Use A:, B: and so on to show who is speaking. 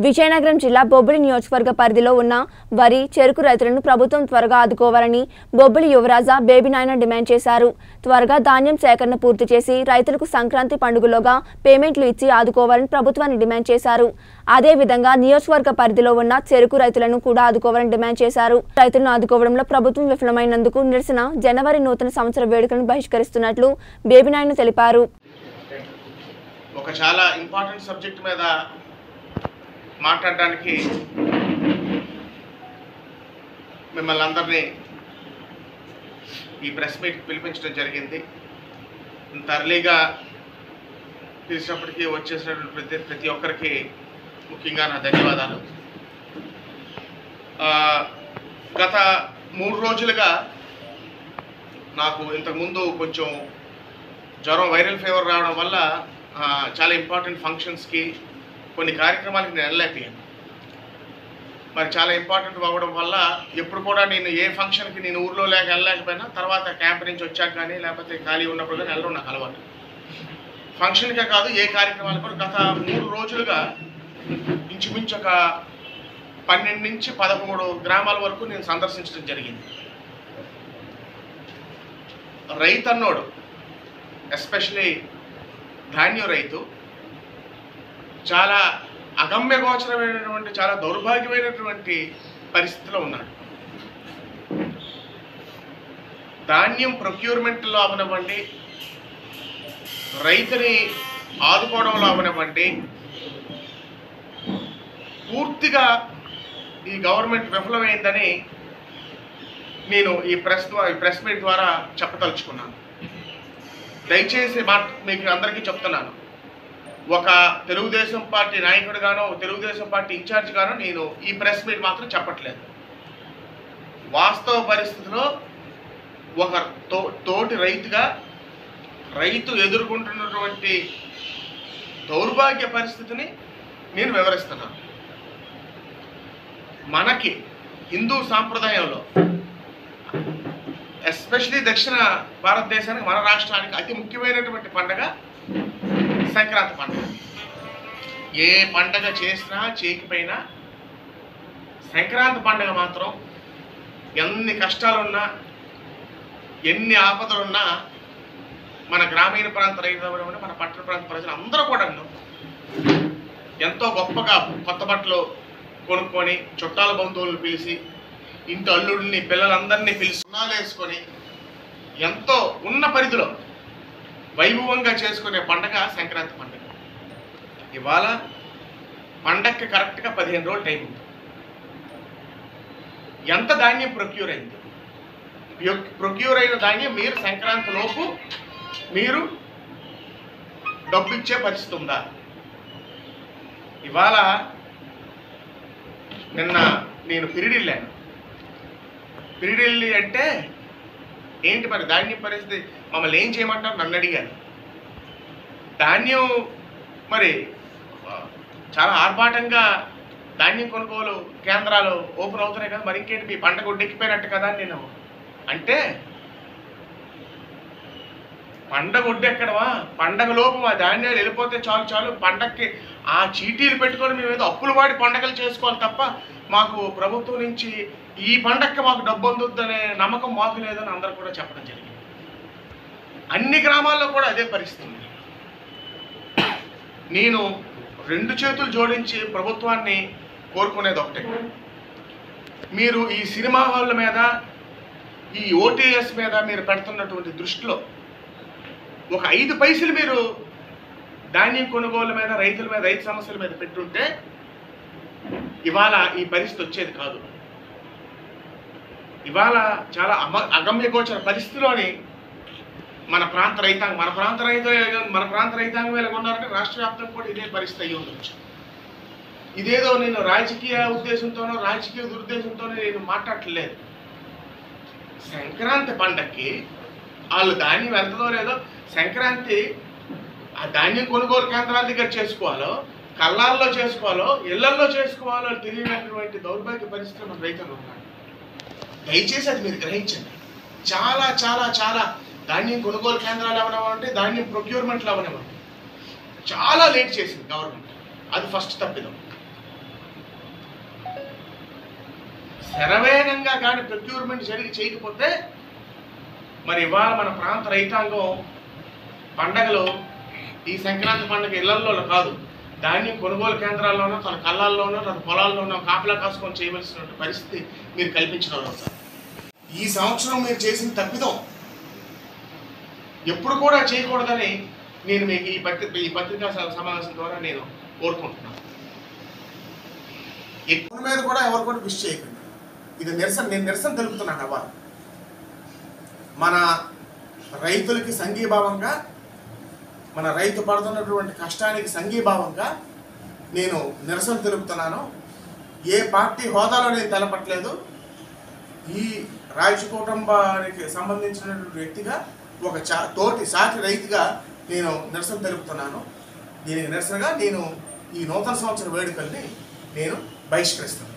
A: విజయనగరం జిల్లా బొబ్బిలి నియోజకవర్గ పరిధిలో ఉన్న వరి చెరుకు రైతులను ప్రభుత్వం త్వరగా ఆదుకోవాలని బొబ్బిలి యువరాజా బేబీ నాయన డిమాండ్ చేశారు త్వరగా ధాన్యం సేకరణ పూర్తి చేసి రైతులకు సంక్రాంతి పండుగలోగా పేమెంట్లు ఇచ్చి ఆదుకోవాలని ప్రభుత్వాన్ని డిమాండ్ చేశారు అదేవిధంగా నియోజకవర్గ పరిధిలో ఉన్న చెరుకు రైతులను కూడా ఆదుకోవాలని డిమాండ్ చేశారు రైతులను ఆదుకోవడంలో ప్రభుత్వం విఫలమైనందుకు నిరసన జనవరి నూతన సంవత్సర వేడుకలను బహిష్కరిస్తున్నట్లు బేబీ నాయన తెలిపారు
B: ఒక చాలా ఇంపార్టెంట్ సబ్జెక్ట్ మీద మాట్లాడడానికి మిమ్మల్ని అందరినీ ఈ ప్రెస్ మీట్ పిలిపించడం జరిగింది ఇంత అర్లీగా పిలిచినప్పటికీ వచ్చేసినటువంటి ప్రతి ప్రతి ఒక్కరికి ముఖ్యంగా నా ధన్యవాదాలు ఆ, గత మూడు రోజులుగా నాకు ఇంతకుముందు కొంచెం జ్వరం వైరల్ ఫీవర్ రావడం వల్ల ఆ, చాలా ఇంపార్టెంట్ ఫంక్షన్స్కి కొన్ని కార్యక్రమాలకి నేను వెళ్ళలేకపోయాను మరి చాలా ఇంపార్టెంట్ అవ్వడం వల్ల ఎప్పుడు కూడా నేను ఏ ఫంక్షన్కి నేను ఊర్లో లేక వెళ్ళలేకపోయినా తర్వాత క్యాంప్ నుంచి వచ్చాక కానీ లేకపోతే ఖాళీ ఉన్నప్పుడు కానీ వెళ్ళడం నాకు అలవాటు ఫంక్షన్కే కాదు ఏ కార్యక్రమాలు కూడా గత మూడు రోజులుగా ఇంచుమించు ఒక పన్నెండు నుంచి పదమూడు గ్రామాల వరకు నేను సందర్శించడం జరిగింది రైతు అన్నోడు ఎస్పెషలీ ధాన్యం రైతు చాలా అగమ్యగోచరమైనటువంటి చాలా దౌర్భాగ్యమైనటువంటి పరిస్థితిలో ఉన్నాడు ధాన్యం ప్రొక్యూర్మెంట్లో అవనివ్వండి రైతుని ఆదుకోవడంలో అవనివ్వండి పూర్తిగా ఈ గవర్నమెంట్ విఫలమైందని నేను ఈ ప్రెస్ ద్వారా ఈ ప్రెస్ మీట్ ద్వారా చెప్పదలుచుకున్నాను దయచేసి మా మీకు అందరికీ చెప్తున్నాను ఒక తెలుగుదేశం పార్టీ నాయకుడిగానో తెలుగుదేశం పార్టీ ఇన్ఛార్జ్ గానో నేను ఈ ప్రెస్ మీట్ మాత్రం చెప్పట్లేదు వాస్తవ పరిస్థితిలో ఒక తో తోటి రైతుగా రైతు ఎదుర్కొంటున్నటువంటి దౌర్భాగ్య పరిస్థితిని నేను వివరిస్తున్నాను మనకి హిందూ సాంప్రదాయంలో ఎస్పెషలీ దక్షిణ భారతదేశానికి మన రాష్ట్రానికి అతి ముఖ్యమైనటువంటి పండగ సంక్రాంతి పండుగ ఏ పండగ చేసినా చేయకపోయినా సంక్రాంతి పండుగ మాత్రం ఎన్ని కష్టాలున్నా ఎన్ని ఆపదలున్నా మన గ్రామీణ ప్రాంత రైతులు అవ్వనివ్వండి, మన పట్టణ ప్రాంత ప్రజలు అందరూ కూడా ఎంతో గొప్పగా కొత్త బట్టలు కొనుక్కొని చుట్టాల బంధువులను పిలిచి ఇంటి అల్లుడిని పిల్లలందరినీ పిలిచి సున్నాలు వేసుకొని ఎంతో ఉన్న పరిధిలో వైభవంగా చేసుకునే పండగ సంక్రాంతి పండగ ఇవాళ పండగకి కరెక్ట్గా పదిహేను రోజులు టైం ఉంది ఎంత ధాన్యం ప్రొక్యూర్ అయింది ప్రొ- ప్రొక్యూర్ అయిన ధాన్యం మీరు సంక్రాంతి లోపు మీరు డబ్బు ఇచ్చే పరిస్థితి ఉందా ఇవాళ నిన్న నేను పిరిడి వెళ్ళాను పిరిడి వెళ్ళి అంటే ఏంటి మరి ధాన్యం పరిస్థితి మమ్మల్ని ఏం చేయమంటారు నన్ను అడిగారు ధాన్యం మరి ఆ, చాలా ఆర్భాటంగా ధాన్యం కొనుగోలు కేంద్రాలు ఓపెన్ అవుతున్నాయి కదా మరి ఇంకేంటి మీ పంటకు ఒడ్డెక్కిపోయినట్టు కదా అని నేను అంటే పండగ ఒడ్డెక్కడమా పండగ లోపు మా ధాన్యాలు వెళ్ళిపోతే చాలు చాలు పండగకి ఆ చీటీలు పెట్టుకొని మేము ఏదో అప్పులు వాడి పండగలు చేసుకోవాలి తప్ప మాకు ప్రభుత్వం నుంచి ఈ పండగకి మాకు డబ్బు అందుద్దనే నమ్మకం మాకు లేదని అందరూ కూడా చెప్పడం జరిగింది అన్ని గ్రామాల్లో కూడా అదే పరిస్థితి ఉంది నేను రెండు చేతులు జోడించి ప్రభుత్వాన్ని కోరుకునేది ఒకటే మీరు ఈ సినిమా హాళ్ళ మీద ఈ ఓటీఎస్ మీద మీరు పెడుతున్నటువంటి దృష్టిలో ఒక ఐదు పైసలు మీరు ధాన్యం కొనుగోలు మీద రైతుల మీద రైతు సమస్యల మీద పెట్టుంటే ఇవాళ ఈ పరిస్థితి వచ్చేది కాదు ఇవాళ చాలా అమ అగమ్యగోచర పరిస్థితిలోని మన ప్రాంత రైతాంగం మన ప్రాంత రైతు మన ప్రాంత రైతాంగం ఎలా ఉన్నారంటే రాష్ట్ర వ్యాప్తంగా కూడా ఇదే పరిస్థితి అయ్యి ఉండొచ్చు ఇదేదో నేను రాజకీయ ఉద్దేశంతోనో రాజకీయ దురుద్దేశంతోనో నేను మాట్లాడట్లేదు సంక్రాంతి పండక్కి వాళ్ళు ధాన్యం వెళ్తుందో లేదో సంక్రాంతి ఆ ధాన్యం కొనుగోలు కేంద్రాల దగ్గర చేసుకోవాలో కళ్ళాల్లో చేసుకోవాలో ఇళ్లల్లో చేసుకోవాలో తెలియనటువంటి దౌర్భాగ్య పరిస్థితులు మన రైతులు ఉన్నారు దయచేసి అది మీరు గ్రహించండి చాలా చాలా చాలా ధాన్యం కొనుగోలు కేంద్రాలు అవనివ్వండి ధాన్యం ప్రొక్యూర్మెంట్లు అవనివ్వండి చాలా లేట్ చేసింది గవర్నమెంట్ అది ఫస్ట్ తప్పిదం శరవేగంగా కానీ ప్రొక్యూర్మెంట్ జరిగి చేయకపోతే మరి ఇవాళ మన ప్రాంత రైతాంగం పండగలు ఈ సంక్రాంతి పండుగ ఇళ్లల్లో కాదు ధాన్యం కొనుగోలు కేంద్రాల్లోనో తన కళ్ళాల్లోనో తన పొలాల్లోనో కాపలా కాసుకొని చేయవలసిన పరిస్థితి మీరు కల్పించడం అవుతారు ఈ సంవత్సరం మీరు చేసిన తప్పిదం ఎప్పుడు కూడా చేయకూడదని నేను మీకు ఈ పత్రిక ఈ పత్రికా స- సమావేశం ద్వారా నేను కోరుకుంటున్నాను ఎక్కువ మీద కూడా ఎవరు కూడా విష్ చేయకండి ఇది నిరసన నేను నిరసన తెలుపుతున్నాను అవ్వ మన రైతులకి సంఘీభావంగా మన రైతు పడుతున్నటువంటి కష్టానికి సంఘీభావంగా నేను నిరసన తెలుపుతున్నాను ఏ పార్టీ హోదాలో నేను తెలపట్లేదు ఈ రాజ కుటుంబానికి సంబంధించినటువంటి వ్యక్తిగా ఒక చా తోటి సాటి రైతుగా నేను నిరసన తెలుపుతున్నాను దీనికి నిరసనగా నేను ఈ నూతన సంవత్సర వేడుకల్ని నేను బహిష్కరిస్తున్నాను